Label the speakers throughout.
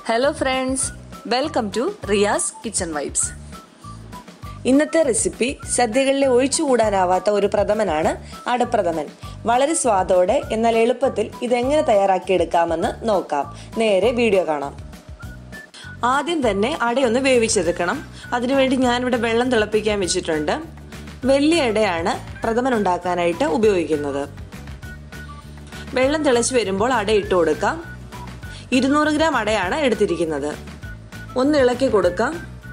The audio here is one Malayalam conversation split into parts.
Speaker 1: hello friends welcome to Riyas kitchen vibes ഇന്നത്തെ റെസിപ്പി സദ്യകളിലെ ഒഴിച്ചുകൂടാനാവാത്ത ഒരു പ്രഥമനാണ് അടപ്രഥമൻ വളരെ സ്വാദോടെ എന്നാൽ എളുപ്പത്തിൽ ഇതെങ്ങനെ തയ്യാറാക്കിയെടുക്കാമെന്ന് നോക്കാം നേരെ വീഡിയോ കാണാം ആദ്യം തന്നെ അടയൊന്ന് വേവിച്ചെടുക്കണം അതിനുവേണ്ടി ഞാനിവിടെ വെള്ളം തിളപ്പിക്കാൻ വെച്ചിട്ടുണ്ട് വലിയ അടയാണ് പ്രഥമൻ ഉണ്ടാക്കാനായിട്ട് ഉപയോഗിക്കുന്നത് വെള്ളം തിളച്ച് വരുമ്പോൾ അട ഇട്ട് കൊടുക്കാം ഇരുന്നൂറ് ഗ്രാം അടയാണ് എടുത്തിരിക്കുന്നത് ഒന്ന് ഇളക്കി കൊടുക്കാം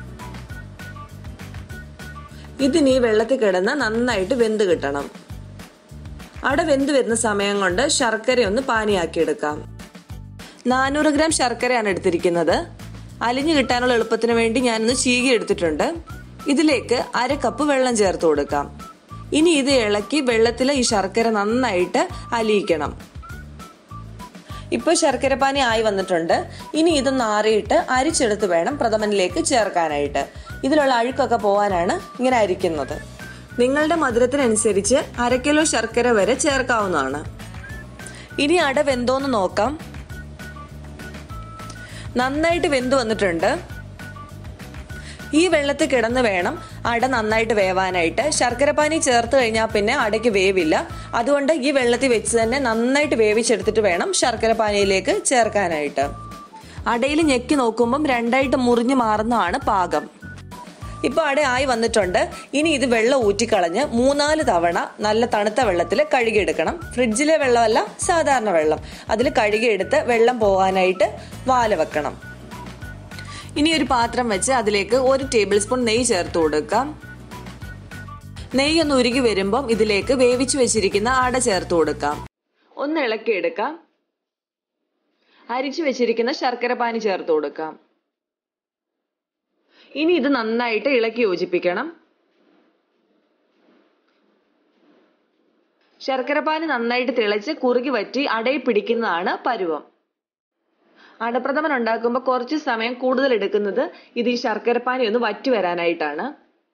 Speaker 1: ഇതിന് ഈ വെള്ളത്തിൽ കിടന്ന് നന്നായിട്ട് വെന്ത് കിട്ടണം അട വെന്ത് വരുന്ന സമയം കൊണ്ട് ശർക്കര ഒന്ന് പാനിയാക്കി എടുക്കാം നാനൂറ് ഗ്രാം ശർക്കരയാണ് എടുത്തിരിക്കുന്നത് അലിഞ്ഞു കിട്ടാനുള്ള എളുപ്പത്തിന് വേണ്ടി ഞാനൊന്ന് ചീകി എടുത്തിട്ടുണ്ട് ഇതിലേക്ക് അര കപ്പ് വെള്ളം ചേർത്ത് കൊടുക്കാം ഇനി ഇത് ഇളക്കി വെള്ളത്തിൽ ഈ ശർക്കര നന്നായിട്ട് അലിയിക്കണം ഇപ്പോൾ ശർക്കരപ്പാനി ആയി വന്നിട്ടുണ്ട് ഇനി ഇതൊന്ന് ആറിയിട്ട് അരിച്ചെടുത്ത് വേണം പ്രഥമനിലേക്ക് ചേർക്കാനായിട്ട് ഇതിലുള്ള അഴുക്കൊക്കെ പോകാനാണ് ഇങ്ങനെ അരിക്കുന്നത് നിങ്ങളുടെ മധുരത്തിനനുസരിച്ച് അര കിലോ ശർക്കര വരെ ചേർക്കാവുന്നതാണ് ഇനി അട വെന്തോന്ന് നോക്കാം നന്നായിട്ട് വെന്തു വന്നിട്ടുണ്ട് ഈ വെള്ളത്തിൽ കിടന്ന് വേണം അട നന്നായിട്ട് വേവാനായിട്ട് ശർക്കരപ്പാനി ചേർത്ത് കഴിഞ്ഞാൽ പിന്നെ അടയ്ക്ക് വേവില്ല അതുകൊണ്ട് ഈ വെള്ളത്തിൽ വെച്ച് തന്നെ നന്നായിട്ട് വേവിച്ചെടുത്തിട്ട് വേണം ശർക്കരപ്പാനിയിലേക്ക് ചേർക്കാനായിട്ട് അടയിൽ ഞെക്കി നോക്കുമ്പം രണ്ടായിട്ട് മുറിഞ്ഞു മാറുന്നതാണ് പാകം ഇപ്പോൾ അട ആയി വന്നിട്ടുണ്ട് ഇനി ഇത് വെള്ളം ഊറ്റിക്കളഞ്ഞ് മൂന്നാല് തവണ നല്ല തണുത്ത വെള്ളത്തിൽ കഴുകിയെടുക്കണം ഫ്രിഡ്ജിലെ വെള്ളമല്ല സാധാരണ വെള്ളം അതിൽ കഴുകിയെടുത്ത് വെള്ളം പോകാനായിട്ട് വാല വെക്കണം ഇനി ഒരു പാത്രം വെച്ച് അതിലേക്ക് ഒരു ടേബിൾ സ്പൂൺ നെയ്യ് ചേർത്ത് കൊടുക്കാം നെയ്യ് ഒന്ന് ഉരുകി വരുമ്പം ഇതിലേക്ക് വേവിച്ചു വെച്ചിരിക്കുന്ന അട ചേർത്ത് കൊടുക്കാം ഒന്ന് ഇളക്കിയെടുക്കാം അരിച്ചു വെച്ചിരിക്കുന്ന ശർക്കര പാനി ചേർത്ത് കൊടുക്കാം ഇനി ഇത് നന്നായിട്ട് ഇളക്കി യോജിപ്പിക്കണം ശർക്കരപ്പാനി നന്നായിട്ട് തിളച്ച് കുറുകി വറ്റി അടയിൽ പിടിക്കുന്നതാണ് പരുവം അടപ്രഥമൻ ഉണ്ടാക്കുമ്പോൾ കുറച്ച് സമയം കൂടുതൽ എടുക്കുന്നത് ഇത് ഈ ശർക്കരപ്പാനി ഒന്ന് വറ്റി വരാനായിട്ടാണ്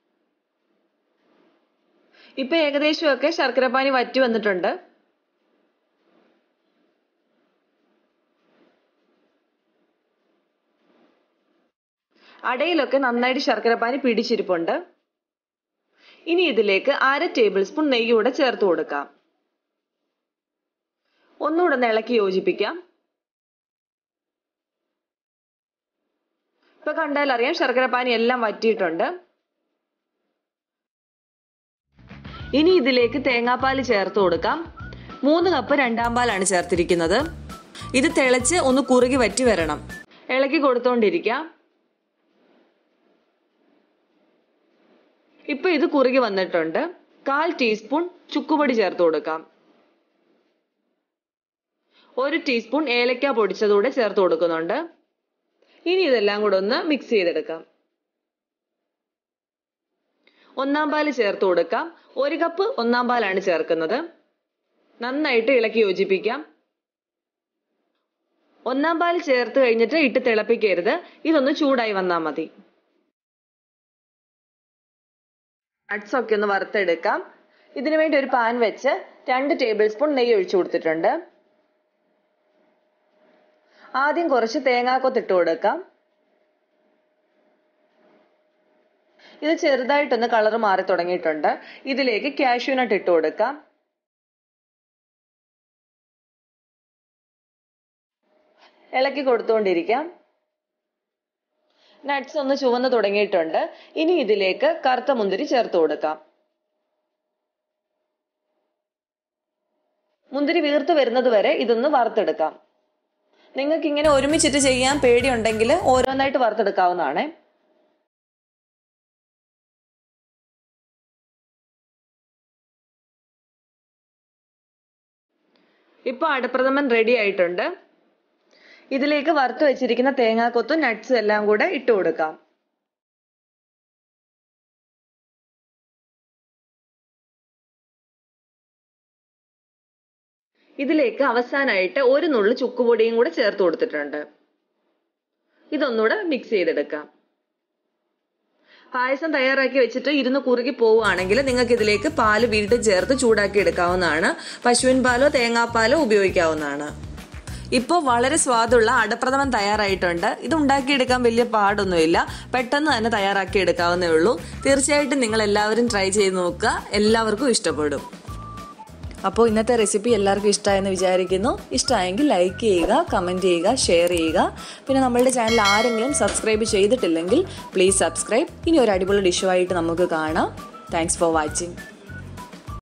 Speaker 1: ഇപ്പൊ ഏകദേശമൊക്കെ ശർക്കരപ്പാനി വറ്റി വന്നിട്ടുണ്ട് അടയിലൊക്കെ നന്നായിട്ട് ശർക്കരപ്പാനി പിടിച്ചിരിപ്പുണ്ട് ഇനി ഇതിലേക്ക് അര ടേബിൾ സ്പൂൺ നെയ്യ് കൂടെ ചേർത്ത് കൊടുക്കാം ഒന്നുകൂടെ ഒന്ന് ഇളക്കി യോജിപ്പിക്കാം ഇപ്പൊ കണ്ടാൽ അറിയാം ശർക്കരപ്പാനി എല്ലാം വറ്റിയിട്ടുണ്ട് ഇനി ഇതിലേക്ക് തേങ്ങാപ്പാൽ ചേർത്ത് കൊടുക്കാം മൂന്ന് കപ്പ് രണ്ടാം പാലാണ് ചേർത്തിരിക്കുന്നത് ഇത് തിളച്ച് ഒന്ന് കുറുകി വറ്റി വരണം ഇളക്കി കൊടുത്തോണ്ടിരിക്കാം ഇപ്പൊ ഇത് കുറുകി വന്നിട്ടുണ്ട് കാൽ ടീസ്പൂൺ ചുക്കുപൊടി ചേർത്ത് കൊടുക്കാം ഒരു ടീസ്പൂൺ ഏലക്ക പൊടിച്ചതൂടെ ചേർത്ത് കൊടുക്കുന്നുണ്ട് ഇനി ഇതെല്ലാം കൂടെ ഒന്ന് മിക്സ് ചെയ്തെടുക്കാം ഒന്നാം പാല് ചേർത്ത് കൊടുക്കാം ഒരു കപ്പ് ഒന്നാം പാലാണ് ചേർക്കുന്നത് നന്നായിട്ട് ഇളക്കി യോജിപ്പിക്കാം ഒന്നാം പാല് ചേർത്ത് കഴിഞ്ഞിട്ട് ഇട്ട് തിളപ്പിക്കരുത് ഇതൊന്ന് ചൂടായി വന്നാൽ മതി നട്ട്സ് ഒക്കെ ഒന്ന് വറുത്തെടുക്കാം ഇതിനു വേണ്ടി ഒരു പാൻ വെച്ച് രണ്ട് ടേബിൾ സ്പൂൺ നെയ്യ് ഒഴിച്ചു കൊടുത്തിട്ടുണ്ട് ആദ്യം കുറച്ച് തേങ്ങാക്കൊത്ത് ഇട്ട് കൊടുക്കാം ഇത് ചെറുതായിട്ടൊന്ന് കളർ മാറി തുടങ്ങിയിട്ടുണ്ട് ഇതിലേക്ക് കാഷ്യൂനട്ട് ഇട്ട് കൊടുക്കാം ഇളക്കി കൊടുത്തുകൊണ്ടിരിക്കാം നട്ട്സ് ഒന്ന് ചുവന്ന് തുടങ്ങിയിട്ടുണ്ട് ഇനി ഇതിലേക്ക് കറുത്ത മുന്തിരി ചേർത്ത് കൊടുക്കാം മുന്തിരി വീർത്ത് വരുന്നത് വരെ ഇതൊന്ന് വറുത്തെടുക്കാം നിങ്ങൾക്ക് ഇങ്ങനെ ഒരുമിച്ചിട്ട് ചെയ്യാൻ പേടിയുണ്ടെങ്കിൽ ഓരോന്നായിട്ട് വറുത്തെടുക്കാവുന്നതാണ് ഇപ്പൊ അടപ്രഥമൻ റെഡി ആയിട്ടുണ്ട് ഇതിലേക്ക് വറുത്ത് വെച്ചിരിക്കുന്ന തേങ്ങാക്കൊത്തും നട്ട്സും എല്ലാം കൂടെ ഇട്ട് കൊടുക്കാം ഇതിലേക്ക് അവസാനമായിട്ട് ഒരു നുള്ളു ചുക്കുപൊടിയും കൂടെ ചേർത്ത് കൊടുത്തിട്ടുണ്ട് ഇതൊന്നുകൂടെ മിക്സ് ചെയ്തെടുക്കാം പായസം തയ്യാറാക്കി വെച്ചിട്ട് ഇരുന്ന് കുറുകി പോവുകയാണെങ്കിൽ നിങ്ങൾക്ക് ഇതിലേക്ക് പാല് വീണ്ടും ചേർത്ത് ചൂടാക്കി എടുക്കാവുന്നതാണ് പശുവിൻ പാലോ തേങ്ങാപ്പാലോ ഉപയോഗിക്കാവുന്നതാണ് ഇപ്പോൾ വളരെ സ്വാദുള്ള അടപ്രഥമൻ തയ്യാറായിട്ടുണ്ട് ഇത് ഉണ്ടാക്കിയെടുക്കാൻ വലിയ പാടൊന്നുമില്ല പെട്ടെന്ന് തന്നെ തയ്യാറാക്കി എടുക്കാവുന്നേ ഉള്ളൂ തീർച്ചയായിട്ടും നിങ്ങൾ എല്ലാവരും ട്രൈ ചെയ്ത് നോക്കുക എല്ലാവർക്കും ഇഷ്ടപ്പെടും അപ്പോൾ ഇന്നത്തെ റെസിപ്പി എല്ലാവർക്കും ഇഷ്ടമായെന്ന് വിചാരിക്കുന്നു ഇഷ്ടമായെങ്കിൽ ലൈക്ക് ചെയ്യുക കമൻറ്റ് ചെയ്യുക ഷെയർ ചെയ്യുക പിന്നെ നമ്മളുടെ ചാനൽ ആരെങ്കിലും സബ്സ്ക്രൈബ് ചെയ്തിട്ടില്ലെങ്കിൽ പ്ലീസ് സബ്സ്ക്രൈബ് ഇനി ഒരു അടിപൊളി ഡിഷുമായിട്ട് നമുക്ക് കാണാം താങ്ക്സ് ഫോർ വാച്ചിങ്